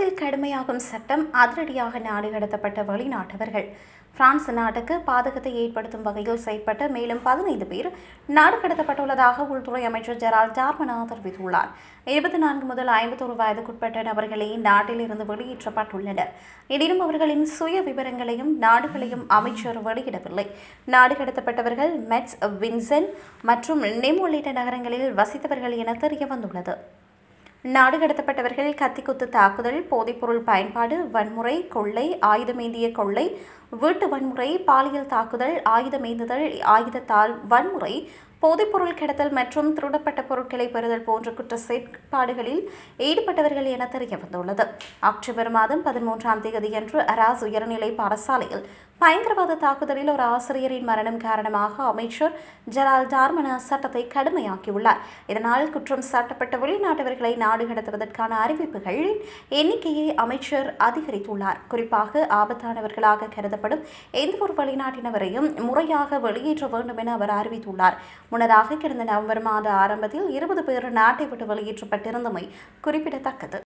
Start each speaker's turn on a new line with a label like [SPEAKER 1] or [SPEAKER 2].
[SPEAKER 1] பிரான்சில் கடுமையாகும் சட்டம் அதிரடியாக நாடு கடத்தப்பட்ட வெளிநாட்டவர்கள் பிரான்ஸ் நாட்டுக்கு பாதகத்தை ஏற்படுத்தும் வகையில் செயற்பட்ட மேலும் பதினைந்து பேர் நாடு கடத்தப்பட்டுள்ளதாக உள்துறை அமைச்சர் ஜெரால் டார்மனா தெரிவித்துள்ளார் இருபத்தி நான்கு முதல் ஐம்பத்தோரு வயதுக்குட்பட்ட நபர்களே நாட்டில் இருந்து வெளியேற்றப்பட்டுள்ளனர் எனினும் அவர்களின் சுய விவரங்களையும் நாடுகளையும் அமைச்சர் வெளியிடவில்லை நாடு கடத்தப்பட்டவர்கள் மெட்ஸ் வின்சென் மற்றும் நெம் உள்ளிட்ட நகரங்களில் வசித்தவர்கள் என தெரிய வந்துள்ளது நாடு கடத்தப்பட்டவர்கள் கத்திக்குத்து தாக்குதல் போதைப்பொருள் பயன்பாடு வன்முறை கொள்ளை ஆயுதமேந்திய கொள்ளை வீட்டு வன்முறை பாலியல் தாக்குதல் ஆயுதமேந்துதல் ஆயுதத்தால் வன்முறை போதைப்பொருள் கடத்தல் மற்றும் திருடப்பட்ட பொருட்களை பெறுதல் போன்ற குற்ற செயற்பாடுகளில் ஈடுபட்டவர்கள் என தெரிய வந்துள்ளது அக்டோபர் மாதம் பதிமூன்றாம் தேதியன்று அராஸ் உயர்நிலை பாடசாலையில் பயங்கரவாத தாக்குதலில் ஒரு ஆசிரியரின் மரணம் காரணமாக அமைச்சர் ஜலால் டார்மனா சட்டத்தை கடுமையாக்கியுள்ளார் இதனால் குற்றம் சாட்டப்பட்ட வெளிநாட்டவர்களை நாடு கடத்துவதற்கான அறிவிப்புகளின் எண்ணிக்கையை அமைச்சர் அதிகரித்துள்ளார் குறிப்பாக ஆபத்தானவர்களாக கருதப்படும் எந்த ஒரு வெளிநாட்டினவரையும் முறையாக வெளியேற்ற வேண்டும் என அவர் அறிவித்துள்ளார் முன்னதாக கடந்த நவம்பர் மாத ஆரம்பத்தில் இருபது பேர் நாட்டை விட்டு வெளியேற்றப்பட்டிருந்தமை குறிப்பிடத்தக்கது